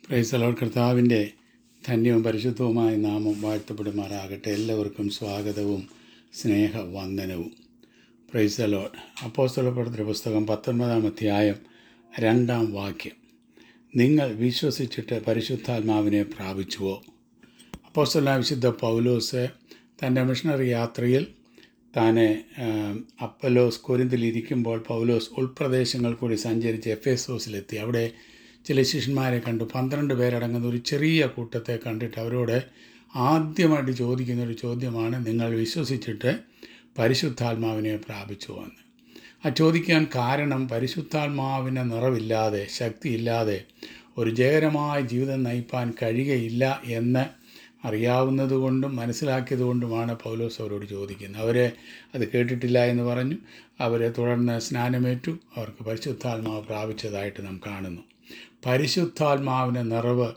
പ്രൈസലോൾ കർത്താവിൻ്റെ ധന്യവും പരിശുദ്ധവുമായ നാമം വാഴ്ത്തപ്പെടുമാറാകട്ടെ എല്ലാവർക്കും സ്വാഗതവും സ്നേഹവന്ദനവും പ്രൈസലോൾ അപ്പോസ്തലപ്പെടുത്തിയ പുസ്തകം പത്തൊൻപതാം അധ്യായം രണ്ടാം വാക്യം നിങ്ങൾ വിശ്വസിച്ചിട്ട് പരിശുദ്ധാത്മാവിനെ പ്രാപിച്ചുവോ അപ്പോസ്തല വിശുദ്ധ പൗലോസ് തൻ്റെ മിഷണറി യാത്രയിൽ താനെ അപ്പലോസ് കൊരിന്തിലിരിക്കുമ്പോൾ പൗലോസ് ഉൾപ്രദേശങ്ങൾ കൂടി സഞ്ചരിച്ച് എഫ് എസോസിലെത്തി അവിടെ ചില ശിഷ്യന്മാരെ കണ്ടു പന്ത്രണ്ട് പേരടങ്ങുന്ന ഒരു ചെറിയ കൂട്ടത്തെ കണ്ടിട്ട് അവരോട് ആദ്യമായിട്ട് ചോദിക്കുന്ന ഒരു ചോദ്യമാണ് നിങ്ങൾ വിശ്വസിച്ചിട്ട് പരിശുദ്ധാത്മാവിനെ പ്രാപിച്ചു എന്ന് ആ ചോദിക്കാൻ കാരണം പരിശുദ്ധാത്മാവിന് നിറവില്ലാതെ ശക്തിയില്ലാതെ ഒരു ജയകരമായ ജീവിതം നയിപ്പാൻ കഴിയുകയില്ല എന്ന് അറിയാവുന്നതുകൊണ്ടും മനസ്സിലാക്കിയതുകൊണ്ടുമാണ് പൗലോസ് അവരോട് ചോദിക്കുന്നത് അവർ അത് കേട്ടിട്ടില്ല എന്ന് പറഞ്ഞു അവരെ തുടർന്ന് സ്നാനമേറ്റു അവർക്ക് പരിശുദ്ധാത്മാവ് പ്രാപിച്ചതായിട്ട് നാം കാണുന്നു പരിശുദ്ധാത്മാവിൻ്റെ നിറവ്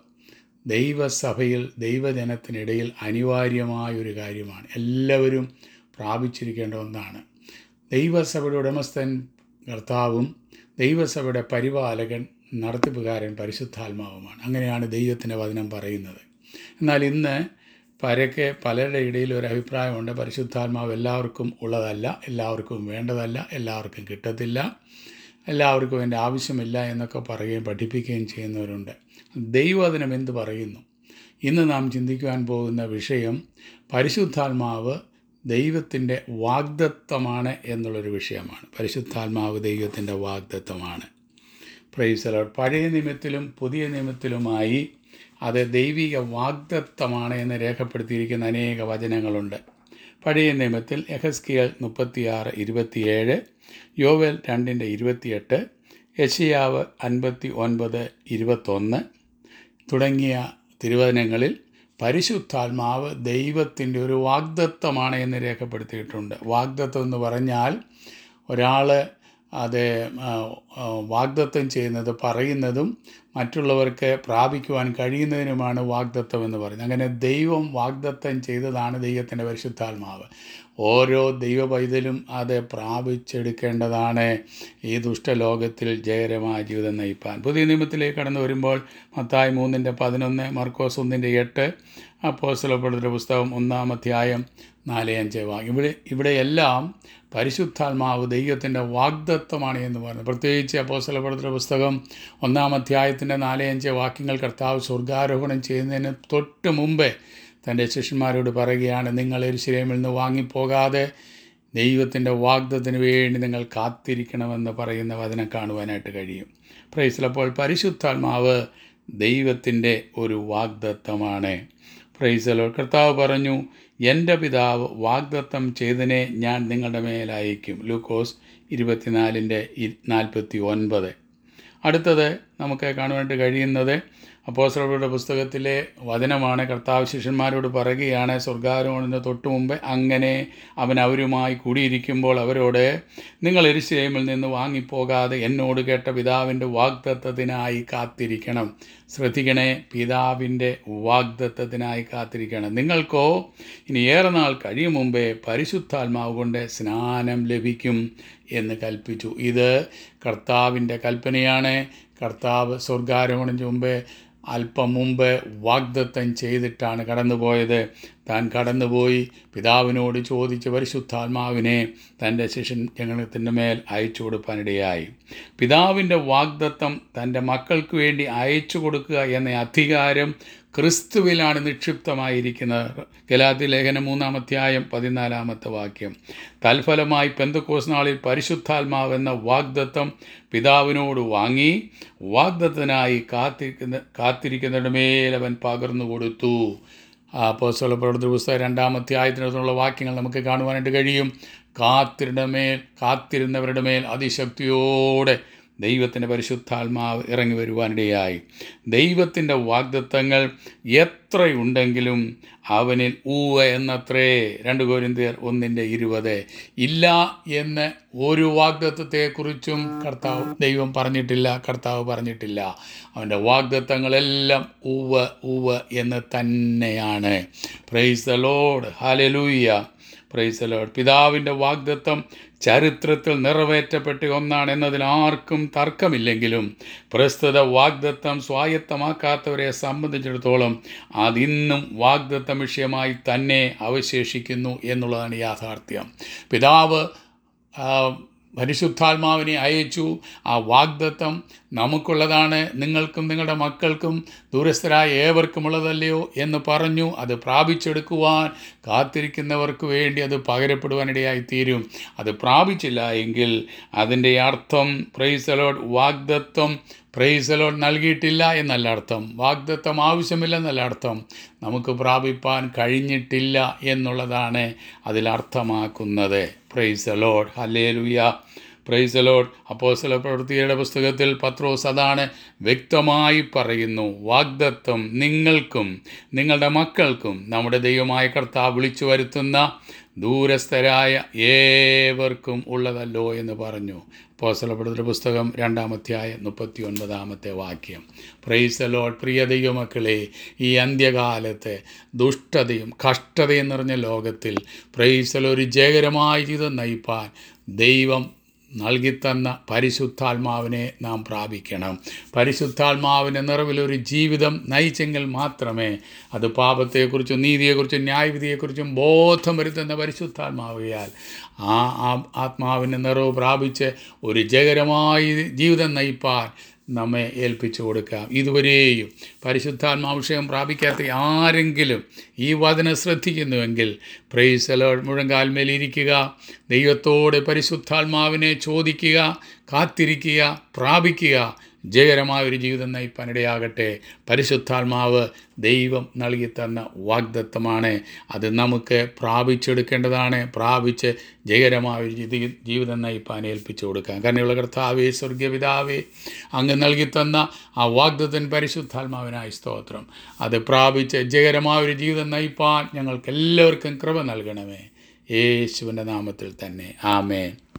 ദൈവസഭയിൽ ദൈവജനത്തിനിടയിൽ അനിവാര്യമായ ഒരു കാര്യമാണ് എല്ലാവരും പ്രാപിച്ചിരിക്കേണ്ട ഒന്നാണ് ദൈവസഭയുടെ ഉടമസ്ഥൻ കർത്താവും ദൈവസഭയുടെ പരിപാലകൻ നടത്തിപ്പുകാരൻ പരിശുദ്ധാത്മാവുമാണ് അങ്ങനെയാണ് ദൈവത്തിൻ്റെ വചനം പറയുന്നത് എന്നാൽ ഇന്ന് പരക്കെ പലരുടെ ഇടയിൽ ഒരു അഭിപ്രായമുണ്ട് പരിശുദ്ധാത്മാവ് എല്ലാവർക്കും ഉള്ളതല്ല എല്ലാവർക്കും വേണ്ടതല്ല എല്ലാവർക്കും കിട്ടത്തില്ല എല്ലാവർക്കും എൻ്റെ ആവശ്യമില്ല എന്നൊക്കെ പറയുകയും പഠിപ്പിക്കുകയും ചെയ്യുന്നവരുണ്ട് ദൈവവചനം എന്ത് പറയുന്നു ഇന്ന് നാം ചിന്തിക്കുവാൻ പോകുന്ന വിഷയം പരിശുദ്ധാത്മാവ് ദൈവത്തിൻ്റെ വാഗ്ദത്വമാണ് എന്നുള്ളൊരു വിഷയമാണ് പരിശുദ്ധാത്മാവ് ദൈവത്തിൻ്റെ വാഗ്ദത്വമാണ് പ്രൈസലർ പഴയ നിയമത്തിലും പുതിയ നിയമത്തിലുമായി അത് ദൈവിക വാഗ്ദത്വമാണ് എന്ന് രേഖപ്പെടുത്തിയിരിക്കുന്ന അനേക വചനങ്ങളുണ്ട് പഴയ നിയമത്തിൽ എഹസ്കിയൽ മുപ്പത്തിയാറ് ഇരുപത്തിയേഴ് യോവൽ രണ്ടിൻ്റെ ഇരുപത്തിയെട്ട് യശിയാവ് അൻപത്തി ഒൻപത് ഇരുപത്തൊന്ന് തുടങ്ങിയ തിരുവചനങ്ങളിൽ പരിശുദ്ധാത്മാവ് ദൈവത്തിൻ്റെ ഒരു വാഗ്ദത്വമാണ് എന്ന് രേഖപ്പെടുത്തിയിട്ടുണ്ട് വാഗ്ദത്വം എന്ന് പറഞ്ഞാൽ ഒരാൾ അത് വാഗ്ദത്വം ചെയ്യുന്നത് പറയുന്നതും മറ്റുള്ളവർക്ക് പ്രാപിക്കുവാൻ കഴിയുന്നതിനുമാണ് വാഗ്ദത്വം എന്ന് പറയുന്നത് അങ്ങനെ ദൈവം വാഗ്ദത്വം ചെയ്തതാണ് ദൈവത്തിൻ്റെ പരിശുദ്ധാത്മാവ് ഓരോ ദൈവ പൈതലും അത് പ്രാപിച്ചെടുക്കേണ്ടതാണ് ഈ ദുഷ്ടലോകത്തിൽ ജയകരമായ ജീവിതം നയിപ്പാൻ പുതിയ നിയമത്തിലേക്ക് കടന്നു വരുമ്പോൾ മത്തായി മൂന്നിൻ്റെ പതിനൊന്ന് മർക്കോസ് ഒന്നിൻ്റെ എട്ട് അപ്പോസ്തലപ്പെടുത്തിയ പുസ്തകം ഒന്നാം അധ്യായം നാല് അഞ്ച് വാ ഇവിടെ ഇവിടെയെല്ലാം പരിശുദ്ധാത്മാവ് ദൈവത്തിൻ്റെ വാഗ്ദത്വമാണ് എന്ന് പറഞ്ഞു പ്രത്യേകിച്ച് അപ്പോസ്തലപ്പെടുത്തിയ പുസ്തകം ഒന്നാം അധ്യായത്തിൻ്റെ നാല് അഞ്ച് വാക്യങ്ങൾ കർത്താവ് സ്വർഗാരോഹണം ചെയ്യുന്നതിന് തൊട്ട് മുമ്പേ തൻ്റെ ശിഷ്യന്മാരോട് പറയുകയാണ് നിങ്ങൾ എരുശിലേമിൽ നിന്ന് വാങ്ങിപ്പോകാതെ ദൈവത്തിൻ്റെ വാഗ്ദത്തിന് വേണ്ടി നിങ്ങൾ കാത്തിരിക്കണമെന്ന് പറയുന്ന വചനം കാണുവാനായിട്ട് കഴിയും പ്രൈസിലപ്പോൾ പരിശുദ്ധാത്മാവ് ദൈവത്തിൻ്റെ ഒരു വാഗ്ദത്വമാണ് പ്രൈസലോ കർത്താവ് പറഞ്ഞു എൻ്റെ പിതാവ് വാഗ്ദത്തം ചെയ്തതിനെ ഞാൻ നിങ്ങളുടെ മേലയക്കും ലൂക്കോസ് ഇരുപത്തിനാലിൻ്റെ നാൽപ്പത്തി ഒൻപത് അടുത്തത് നമുക്ക് കാണുവാനായിട്ട് കഴിയുന്നത് അപ്പോസ്തലരുടെ പുസ്തകത്തിലെ വചനമാണ് കർത്താവ് ശിഷ്യന്മാരോട് പറയുകയാണ് സ്വർഗാരോഹണത്തിന് തൊട്ടു മുമ്പ് അങ്ങനെ അവൻ അവരുമായി കൂടിയിരിക്കുമ്പോൾ അവരോട് നിങ്ങൾ എരിശിലേമിൽ നിന്ന് വാങ്ങിപ്പോകാതെ എന്നോട് കേട്ട പിതാവിൻ്റെ വാഗ്ദത്വത്തിനായി കാത്തിരിക്കണം ശ്രദ്ധിക്കണേ പിതാവിൻ്റെ വാഗ്ദത്വത്തിനായി കാത്തിരിക്കണം നിങ്ങൾക്കോ ഇനി ഏറെ നാൾ കഴിയും മുമ്പേ പരിശുദ്ധാത്മാവ് കൊണ്ട് സ്നാനം ലഭിക്കും എന്ന് കൽപ്പിച്ചു ഇത് കർത്താവിൻ്റെ കൽപ്പനയാണ് കർത്താവ് സ്വർഗാരോഹണം മുമ്പേ അല്പം മുമ്പ് വാഗ്ദത്തം ചെയ്തിട്ടാണ് കടന്നുപോയത് താൻ കടന്നുപോയി പിതാവിനോട് ചോദിച്ച് പരിശുദ്ധാത്മാവിനെ തൻ്റെ ശിഷ്യൻ ജനത്തിൻ്റെ മേൽ അയച്ചു കൊടുക്കാനിടയായി പിതാവിൻ്റെ വാഗ്ദത്തം തൻ്റെ മക്കൾക്ക് വേണ്ടി അയച്ചു കൊടുക്കുക എന്ന അധികാരം ക്രിസ്തുവിലാണ് നിക്ഷിപ്തമായിരിക്കുന്നത് ഗലാത്തി ലേഖനം മൂന്നാം അധ്യായം പതിനാലാമത്തെ വാക്യം തൽഫലമായി പെന്തക്കോസ് നാളിൽ പരിശുദ്ധാത്മാവ് എന്ന വാഗ്ദത്തം പിതാവിനോട് വാങ്ങി വാഗ്ദത്തനായി കാത്തിരിക്കുന്ന കാത്തിരിക്കുന്നതിൻ്റെ മേൽ അവൻ പകർന്നു കൊടുത്തു അപ്പോസ്തല പ്രവർത്തന പുസ്തകം രണ്ടാം അധ്യായത്തിനകത്തുള്ള വാക്യങ്ങൾ നമുക്ക് കാണുവാനായിട്ട് കഴിയും കാത്തിരുടെ മേൽ കാത്തിരുന്നവരുടെ മേൽ അതിശക്തിയോടെ ദൈവത്തിൻ്റെ പരിശുദ്ധാത്മാവ് ഇറങ്ങി വരുവാനിടയായി ദൈവത്തിൻ്റെ വാഗ്ദത്തങ്ങൾ എത്രയുണ്ടെങ്കിലും അവനിൽ ഊവ എന്നത്രേ രണ്ട് കോരിന്തിയർ ഒന്നിൻ്റെ ഇരുപത് ഇല്ല എന്ന് ഒരു വാഗ്ദത്വത്തെക്കുറിച്ചും കർത്താവ് ദൈവം പറഞ്ഞിട്ടില്ല കർത്താവ് പറഞ്ഞിട്ടില്ല അവൻ്റെ വാഗ്ദത്തങ്ങളെല്ലാം ഊവ ഊവ എന്ന് തന്നെയാണ് praise the Lord hallelujah praise Lord പിതാവിൻ്റെ വാഗ്ദത്വം ചരിത്രത്തിൽ നിറവേറ്റപ്പെട്ട ഒന്നാണ് എന്നതിൽ ആർക്കും തർക്കമില്ലെങ്കിലും പ്രസ്തുത വാഗ്ദത്തം സ്വായത്തമാക്കാത്തവരെ സംബന്ധിച്ചിടത്തോളം അതിന്നും വാഗ്ദത്തം വിഷയമായി തന്നെ അവശേഷിക്കുന്നു എന്നുള്ളതാണ് യാഥാർത്ഥ്യം പിതാവ് ആ, പരിശുദ്ധാത്മാവിനെ അയച്ചു ആ വാഗ്ദത്തം നമുക്കുള്ളതാണ് നിങ്ങൾക്കും നിങ്ങളുടെ മക്കൾക്കും ദൂരസ്ഥരായ ഏവർക്കുമുള്ളതല്ലയോ എന്ന് പറഞ്ഞു അത് പ്രാപിച്ചെടുക്കുവാൻ കാത്തിരിക്കുന്നവർക്ക് വേണ്ടി അത് പകരപ്പെടുവാനിടയായി തീരും അത് പ്രാപിച്ചില്ല എങ്കിൽ അതിൻ്റെ അർത്ഥം പ്രൈസലോഡ് വാഗ്ദത്വം പ്രൈസലോഡ് നൽകിയിട്ടില്ല എന്നല്ല അർത്ഥം വാഗ്ദത്വം ആവശ്യമില്ലെന്നല്ല അർത്ഥം നമുക്ക് പ്രാപിപ്പാൻ കഴിഞ്ഞിട്ടില്ല എന്നുള്ളതാണ് അതിൽ അർത്ഥമാക്കുന്നത് പ്രൈസലോഡ് ഹല്ലേലൂയ പ്രൈസലോഡ് അപ്പോസ്തല പ്രവൃത്തിയുടെ പുസ്തകത്തിൽ പത്രോസ് അതാണ് വ്യക്തമായി പറയുന്നു വാഗ്ദത്വം നിങ്ങൾക്കും നിങ്ങളുടെ മക്കൾക്കും നമ്മുടെ ദൈവമായ കർത്താവ് വിളിച്ചു വരുത്തുന്ന ദൂരസ്ഥരായ ഏവർക്കും ഉള്ളതല്ലോ എന്ന് പറഞ്ഞു അപ്പോസ്തലപ്പെടുത്തിയ പുസ്തകം രണ്ടാമധ്യായ മുപ്പത്തി ഒൻപതാമത്തെ വാക്യം പ്രൈസലോഡ് പ്രിയ ദൈവമക്കളെ ഈ അന്ത്യകാലത്ത് ദുഷ്ടതയും കഷ്ടതയും നിറഞ്ഞ ലോകത്തിൽ പ്രൈസൽ ഒരു ജയകരമായ ജീവിതം നയിപ്പാൻ ദൈവം നൽകിത്തന്ന പരിശുദ്ധാത്മാവിനെ നാം പ്രാപിക്കണം പരിശുദ്ധാത്മാവിൻ്റെ നിറവിലൊരു ജീവിതം നയിച്ചെങ്കിൽ മാത്രമേ അത് പാപത്തെക്കുറിച്ചും നീതിയെക്കുറിച്ചും ന്യായവിധിയെക്കുറിച്ചും ബോധം വരുത്തുന്ന പരിശുദ്ധാത്മാവിയാൽ ആ ആ- ആത്മാവിൻ്റെ നിറവ് പ്രാപിച്ച് ഒരു ജയകരമായ ജീവിതം നയിപ്പാൻ നമ്മെ ഏൽപ്പിച്ചു കൊടുക്കാം ഇതുവരെയും പരിശുദ്ധാത്മാവിഷയം പ്രാപിക്കാത്ത ആരെങ്കിലും ഈ വചനം ശ്രദ്ധിക്കുന്നുവെങ്കിൽ പ്രൈസലോ മുഴങ്കാൽമേലിരിക്കുക ദൈവത്തോട് പരിശുദ്ധാത്മാവിനെ ചോദിക്കുക കാത്തിരിക്കുക പ്രാപിക്കുക ജയകരമായ ഒരു ജീവിതം നയിപ്പാനിടയാകട്ടെ പരിശുദ്ധാത്മാവ് ദൈവം നൽകി തന്ന വാഗ്ദത്തമാണ് അത് നമുക്ക് പ്രാപിച്ചെടുക്കേണ്ടതാണ് പ്രാപിച്ച് ജയകരമായ ഒരു ജീവി- ജീവിതം നയിപ്പാൻ ഏൽപ്പിച്ചു കൊടുക്കാം കരുണയുള്ള കർത്താവേ സ്വർഗപിതാവേ അങ്ങ് നൽകി തന്ന ആ വാഗ്ദത്തൻ പരിശുദ്ധാത്മാവിനായി സ്തോത്രം അത് പ്രാപിച്ച് ജയകരമായ ഒരു ജീവിതം നയിപ്പാൻ ഞങ്ങൾക്ക് എല്ലാവർക്കും കൃപ നൽകണമേ യേശുവിൻ്റെ നാമത്തിൽ തന്നെ ആമേൻ